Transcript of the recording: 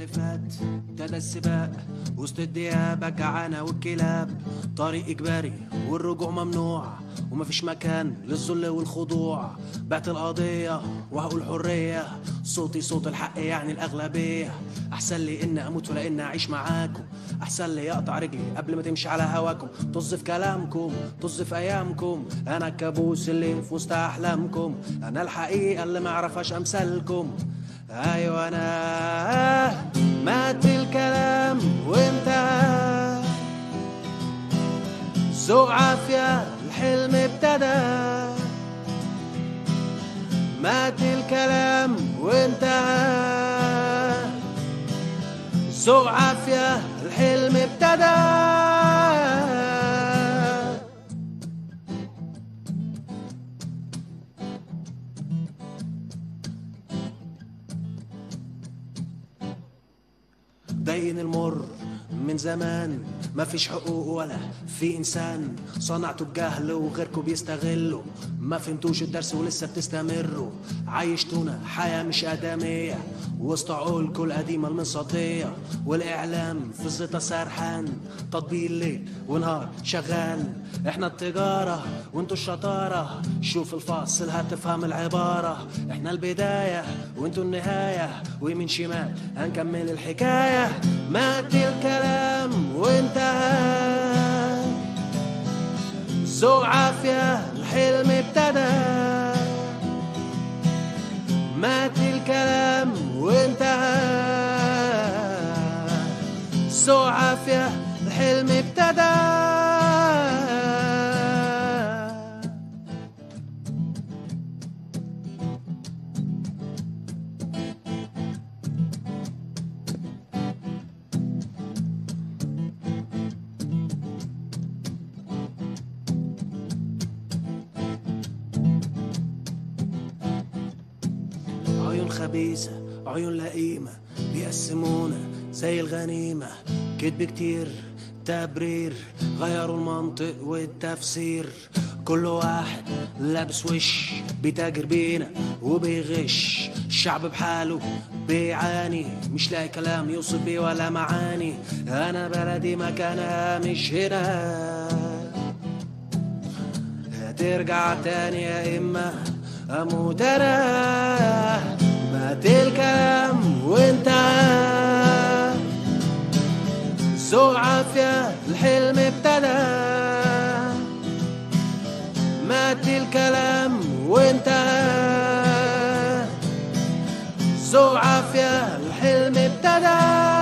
اللي فات ابتدى السباق وسط الديابة جعانة والكلاب طريق إجباري والرجوع ممنوع ومفيش مكان للذل والخضوع بعت القضية وهقول حرية صوتي صوت الحق يعني الأغلبية أحسن لي إني أموت ولا إني أعيش معاكم أحسن لي أقطع رجلي قبل ما تمشي على هواكم طز في كلامكم طز في أيامكم أنا الكابوس اللي في وسط أحلامكم أنا الحقيقة اللي معرفهاش أمثالكم أيوة أنا مات الكلام وانتهى ذوق عافية الحلم ابتدى مات الكلام وانتهى ذوق عافية الحلم ابتدى دين المر من زمان ما فيش حقوق ولا في انسان صنعته بجهل وغيركم بيستغلوا ما فهمتوش الدرس ولسه بتستمروا عايشتونا حياة مش آدمية وسط عقولكم القديمة المنصاتية والإعلام في الزيطة سرحان تطبيق الليل ونهار شغال احنا التجارة وانتوا الشطارة شوف الفاصل هتفهم العبارة احنا البداية وانتوا النهاية ويمين شمال هنكمل الحكاية مات الكلام وانتهى ذوق عافية الحلم ابتدى مات الكلام وانتهى ذوق عافية الحلم ابتدى عيون خبيثة عيون لئيمة بيقسمونا زي الغنيمة كدب كتير تبرير غيروا المنطق والتفسير كل واحد لابس وش بيتاجر بينا وبيغش الشعب بحاله بيعاني مش لاقي كلام يوصف بيه ولا معاني انا بلدي مكانها مش هنا هترجع تاني يا إما أموت أنا مات الكلام وانت ذوق عافية الحلم ابتدى مات الكلام وانت ذوق عافية الحلم ابتدى